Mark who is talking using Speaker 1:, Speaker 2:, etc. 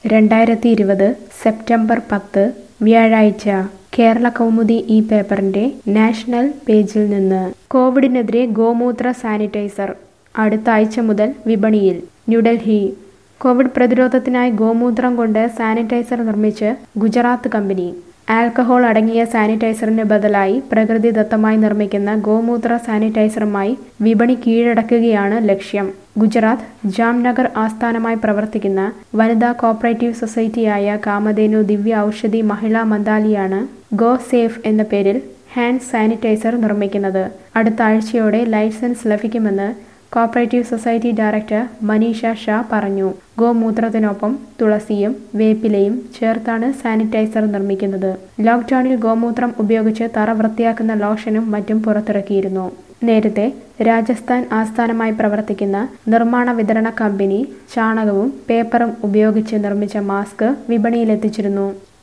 Speaker 1: രണ്ടായിരത്തി ഇരുപത് സെപ്റ്റംബർ പത്ത് വ്യാഴാഴ്ച കേരള കൗമുദി ഈ പേപ്പറിന്റെ നാഷണൽ പേജിൽ നിന്ന് കോവിഡിനെതിരെ ഗോമൂത്ര സാനിറ്റൈസർ അടുത്ത ആഴ്ച മുതൽ വിപണിയിൽ ന്യൂഡൽഹി കോവിഡ് പ്രതിരോധത്തിനായി ഗോമൂത്രം കൊണ്ട് സാനിറ്റൈസർ നിർമ്മിച്ച് ഗുജറാത്ത് കമ്പനി ആൽക്കഹോൾ അടങ്ങിയ സാനിറ്റൈസറിന് ബദലായി പ്രകൃതിദത്തമായി നിർമ്മിക്കുന്ന ഗോമൂത്ര സാനിറ്റൈസറുമായി വിപണി കീഴടക്കുകയാണ് ലക്ഷ്യം ഗുജറാത്ത് ജാംനഗർ ആസ്ഥാനമായി പ്രവർത്തിക്കുന്ന വനിതാ കോപ്പറേറ്റീവ് സൊസൈറ്റിയായ കാമധേനു ദിവ്യ ഔഷധി മഹിളാ മന്ദാലിയാണ് ഗോ സേഫ് എന്ന പേരിൽ ഹാൻഡ് സാനിറ്റൈസർ നിർമ്മിക്കുന്നത് അടുത്ത ആഴ്ചയോടെ ലൈസൻസ് ലഭിക്കുമെന്ന് cooperative society director Manisha Shah പറഞ്ഞു ഗോമൂത്രത്തിനൊപ്പം തുളസിയും വേപ്പിലയും ചേർത്താണ് സാനിറ്റൈസർ നിർമ്മിക്കുന്നത് ലോക്ക്ഡൌണിൽ ഗോമൂത്രം ഉപയോഗിച്ച് തറ വൃത്തിയാക്കുന്ന ലോഷനും മറ്റും പുറത്തിറക്കിയിരുന്നു നേരത്തെ രാജസ്ഥാൻ ആസ്ഥാനമായി പ്രവർത്തിക്കുന്ന നിർമ്മാണ വിതരണ കമ്പനി ചാണകവും പേപ്പറും ഉപയോഗിച്ച് നിർമ്മിച്ച മാസ്ക് വിപണിയിലെത്തിച്ചിരുന്നു